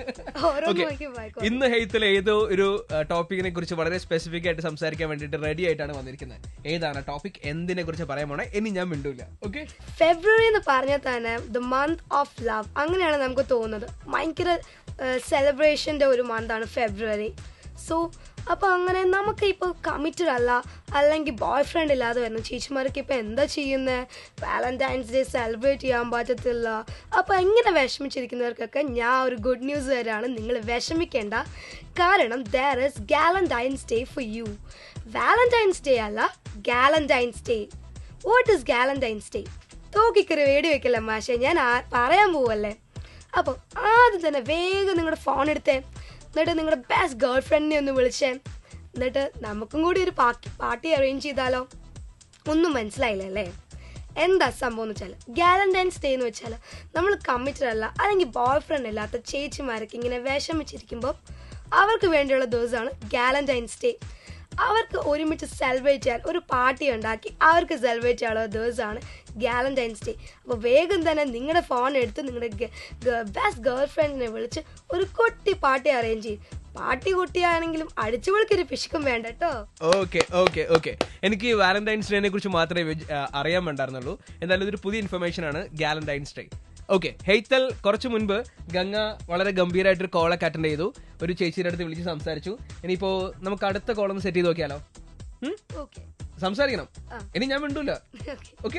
ഓരോ Okay. നോക്കി വായിക്കോ ഇന്ന് ഹെയ്ത്തിൽ ഏതോ ഒരു ടോപ്പിക്കിനെ കുറിച്ച് വളരെ സ്പെസിഫിക് ആയിട്ട് സംസാരിക്കാൻ വേണ്ടിയിട്ട് റെഡി ആയിട്ടാണ് വന്നിരിക്കുന്നത് ഏതാണ് ടോപ്പിക് എന്തിനെ കുറിച്ച് പറയാൻ പോണേ ഇനി ഞാൻ മിണ്ടൂല ഓക്കെ ഫെബ്രുവരി എന്ന് പറഞ്ഞാൽ തന്നെ ദ മന്ത് ഓഫ് ലവ് അങ്ങനെയാണ് നമുക്ക് തോന്നുന്നത് ഭയങ്കര സെലിബ്രേഷൻ്റെ ഒരു മന്താണ് ഫെബ്രുവരി സോ അപ്പോൾ അങ്ങനെ നമുക്ക് ഇപ്പോൾ കമ്മിറ്റഡ് അല്ല അല്ലെങ്കിൽ ബോയ് ഫ്രണ്ട് ഇല്ലാതെ വരുന്നു ചേച്ചിമാർക്ക് ഇപ്പോൾ എന്താ ചെയ്യുന്നത് വാലന്റൈൻസ് ഡേ സെലിബ്രേറ്റ് ചെയ്യാൻ പറ്റത്തില്ല അപ്പോൾ എങ്ങനെ വിഷമിച്ചിരിക്കുന്നവർക്കൊക്കെ ഞാൻ ഒരു ഗുഡ് ന്യൂസ് തരാണ് നിങ്ങൾ വിഷമിക്കേണ്ട കാരണം there is Galentine's day for you Valentine's day അല്ല Galentine's day what is Galentine's day തോക്കിക്കറി വേടി വെക്കല്ലേ മാഷെ ഞാൻ ആ- പറയാൻ പോവല്ലേ അപ്പോൾ ആദ്യം തന്നെ വേഗം നിങ്ങളുടെ ഫോൺ എടുത്തേ എന്നിട്ട് നിങ്ങളുടെ ബെസ്റ്റ് ഗേൾ ഫ്രണ്ടിനെ ഒന്ന് വിളിച്ചേ എന്നിട്ട് നമുക്കും കൂടി ഒരു പാർട്ടി പാർട്ടി അറേഞ്ച് ചെയ്താലോ ഒന്നും മനസ്സിലായില്ല അല്ലേ എന്താ സംഭവം എന്ന് വെച്ചാൽ ഗാലന്റൈൻസ് ഡേ എന്ന് വെച്ചാൽ നമ്മൾ കമ്മിറ്റഡ് അല്ല അല്ലെങ്കിൽ ബോയ് ഫ്രണ്ട് ഇല്ലാത്ത ചേച്ചിമാരൊക്കെ ഇങ്ങനെ വിഷമിച്ചിരിക്കുമ്പോൾ അവർക്ക് വേണ്ടിയുള്ള ദിവസമാണ് ഗാലന്റൈൻസ് ഡേ അവർക്ക് ഒരുമിച്ച് സെലിബ്രേറ്റ് ചെയ്യാൻ ഒരു പാർട്ടി ഉണ്ടാക്കി അവർക്ക് സെലിബ്രേറ്റ് ചെയ്യാനുള്ള ദിവസമാണ് ഗാലന്റൈൻസ് ഡേ അപ്പോൾ വേഗം തന്നെ നിങ്ങളുടെ ഫോൺ എടുത്ത് നിങ്ങളുടെ ബെസ്റ്റ് ഗേൾ ഫ്രണ്ടിനെ വിളിച്ച് ഒരു കുട്ടി പാർട്ടി അറേഞ്ച് ചെയ്യും പാർട്ടി കുട്ടിയാണെങ്കിലും അടിച്ചു പൊളിക്കൊരു പിശുക്കും വേണ്ട കേട്ടോ ഓക്കെ ഓക്കെ ഓക്കെ എനിക്ക് വാലന്റൈൻസ് ഡേനെ കുറിച്ച് മാത്രമേ വിജ- ആ, അറിയാൻ വേണ്ടായിരുന്നുള്ളൂ എന്തായാലും ഇതൊരു പുതിയ ഇൻഫർമേഷൻ ആണ് ഗാലന്റൈൻസ് ഡേ ഓക്കെ ഹെയ്ത്തൽ കുറച്ച് മുൻപ് ഗംഗ വളരെ ഗംഭീരമായിട്ടൊരു കോളൊക്കെ അറ്റൻഡ് ചെയ്തു ഒരു ചേച്ചിയുടെ അടുത്ത് വിളിച്ച് സംസാരിച്ചു ഇനിയിപ്പോ നമുക്ക് അടുത്ത കോളൊന്ന് സെറ്റ് ചെയ്ത് നോക്കിയാലോ ഉം? ഓക്കെ സംസാരിക്കണം ഇനി ഞാൻ മിണ്ടൂല ഓക്കെ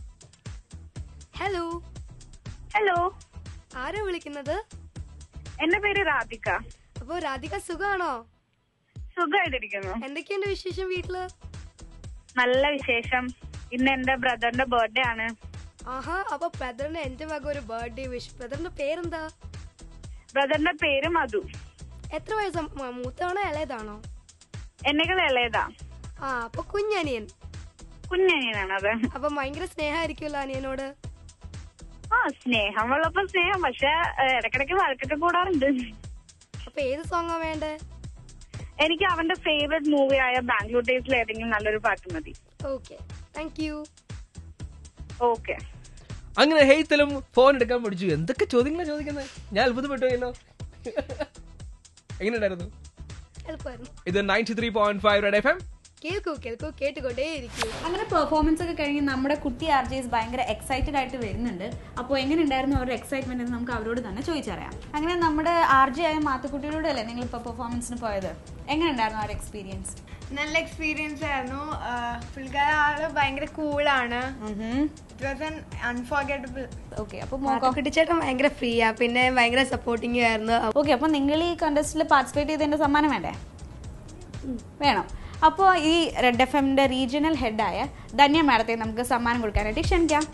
ഹലോ ഹലോ ആരാ വിളിക്കുന്നത് എന്റെ പേര് രാധിക അപ്പോ രാധിക സുഖാണോ സുഖമായിട്ടിരിക്കുന്നു എന്തൊക്കെയുണ്ട് വിശേഷം വീട്ടില് നല്ല വിശേഷം ഇന്ന് എന്റെ ബ്രദറിന്റെ ബർത്ത്ഡേ ആണ് ആഹാ അപ്പൊ ബ്രദറിന് എന്റെ വക ഒരു ബർത്ത്ഡേ വിഷ് ബ്രദറിന്റെ പേരെന്താ ബ്രദറിന്റെ പേര് മധു എത്ര വയസ്സ് മ- മൂത്തതാണോ ഇളയതാണോ എന്നെക്കാൾ ഇളയതാ ആ അപ്പൊ കുഞ്ഞനിയൻ കുഞ്ഞനിയനാണ് അത് അപ്പൊ ഭയങ്കര സ്നേഹമായിരിക്കുമല്ലോ അനിയനോട് ആ സ്നേഹം ഉള്ളപ്പോ സ്നേഹം പക്ഷെ ഏഹ്, ഇടയ്ക്കിടയ്ക്ക് വഴക്കൊക്കെ കൂടാറുണ്ട് അപ്പൊ ഏത് സോങ്ങാ വേണ്ടേ എനിക്ക് അവന്റെ ഫേവറേറ്റ് മൂവി ആയ ബാംഗ്ലൂർ ഡേയ്സിൽ ഏതെങ്കിലും നല്ലൊരു പാട്ട് മതി ഓക്കെ താങ്ക് യു ഓക്കെ അങ്ങനെ ഹെയ്ത്തലും ഫോൺ എടുക്കാൻ പഠിച്ചു എന്തൊക്കെ ചോദ്യങ്ങളാണ് ചോദിക്കുന്നത് ഞാൻ അത്ഭുതപ്പെട്ടു പോയല്ലോ എങ്ങനെയുണ്ടായിരുന്നു എളുപ്പമായിരുന്നു ഇത് ninety three point five Red F M കേൾക്കൂ കേൾക്കൂ കേട്ടുകൊണ്ടേയിരിക്കൂ അങ്ങനെ പെർഫോമൻസ് ഒക്കെ കഴിഞ്ഞ് നമ്മുടെ കുട്ടി ആർ ജെസ് ഭയങ്കര എക്സൈറ്റഡ് ആയിട്ട് വരുന്നുണ്ട് അപ്പോൾ എങ്ങനെ ഉണ്ടായിരുന്നു അവരുടെ എക്സൈറ്റ്മെന്റ് എന്ന് നമുക്ക് അവരോട് തന്നെ ചോദിച്ചറിയാം അങ്ങനെ നമ്മുടെ ആർ ജെ ആയ മാത്തുക്കുട്ടിയിലൂടെ അല്ലേ നിങ്ങൾ ഇപ്പോൾ പെർഫോമൻസിന് പോയത് എങ്ങനെ ഉണ്ടായിരുന്നു ആ ഒരു എക്സ്പീരിയൻസ് നല്ല എക്സ്പീരിയൻസ് ആയിരുന്നു പുള്ളിക്കാര ആള് ഭയങ്കര കൂളാണ് it was an unforgettable okay അപ്പോൾ കുട്ടിച്ചേട്ടൻ ഭയങ്കര ഫ്രീയാ പിന്നെ ഭയങ്കര സപ്പോർട്ടിങ് ആയിരുന്നു ഓക്കെ അപ്പോൾ നിങ്ങൾ ഈ കണ്ടസ്റ്റിൽ പാർട്ടിസിപ്പേറ്റ് ചെയ്തതിന്റെ സമ്മാനം വേണ്ടേ വേണം അപ്പോൾ ഈ റെഡ് എഫ് എമ്മിന്റെ റീജിയണൽ ഹെഡായ ധന്യ മാഡത്തെ നമുക്ക് സമ്മാനം കൊടുക്കാനായിട്ട് ക്ഷണിക്കാം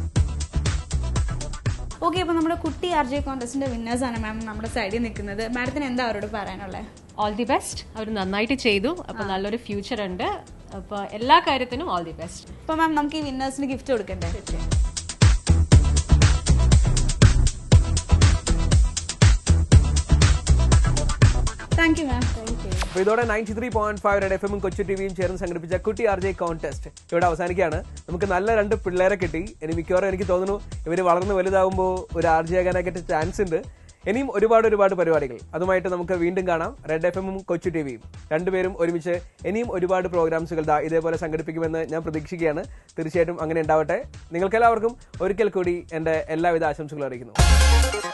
ഓക്കെ അപ്പോൾ നമ്മുടെ കുട്ടി ആർ ജെ കോൺടസ്റ്റിന്റെ വിന്നേഴ്സാണ് മാം നമ്മുടെ സൈഡിൽ നിൽക്കുന്നത് മാഡത്തിന് എന്താ അവരോട് പറയാനുള്ളത് ഓൾ ദി ബെസ്റ്റ് അവർ നന്നായിട്ട് ചെയ്തു അപ്പോൾ നല്ലൊരു ഫ്യൂച്ചർ ഉണ്ട് അപ്പോൾ എല്ലാ കാര്യത്തിനും ഓൾ ദി ബെസ്റ്റ് അപ്പോൾ മാം നമുക്ക് ഈ വിന്നേഴ്സിന് ഗിഫ്റ്റ് കൊടുക്കണ്ടേ thank you ma'am thank you അപ്പോൾ ഇതോടെ ninety three point five Red F എമ്മും കൊച്ചു ടിവിയും ചേർന്ന് സംഘടിപ്പിച്ച കുട്ടി ആർ ജെ കോൺടെസ്റ്റ് ഇവിടെ അവസാനിക്കുകയാണ് നമുക്ക് നല്ല രണ്ട് പിള്ളേരെ കിട്ടി ഇനി മിക്കവാറും എനിക്ക് തോന്നുന്നു ഇവർ വളർന്ന് വലുതാവുമ്പോൾ ഒരു ആർ ജെ ആകാനായിട്ട് ചാൻസ് ഉണ്ട് ഇനിയും ഒരുപാട് ഒരുപാട് പരിപാടികൾ അതുമായിട്ട് നമുക്ക് വീണ്ടും കാണാം റെഡ് എഫ് എമ്മും കൊച്ചു ടിവിയും രണ്ടുപേരും ഒരുമിച്ച് ഇനിയും ഒരുപാട് പ്രോഗ്രാംസുകൾ ദാ ഇതേപോലെ സംഘടിപ്പിക്കുമെന്ന് ഞാൻ പ്രതീക്ഷിക്കുകയാണ് തീർച്ചയായിട്ടും അങ്ങനെ ഉണ്ടാവട്ടെ നിങ്ങൾക്കെല്ലാവർക്കും ഒരിക്കൽ കൂടി എൻ്റെ എല്ലാവിധ ആശംസകളും അറിയിക്കുന്നു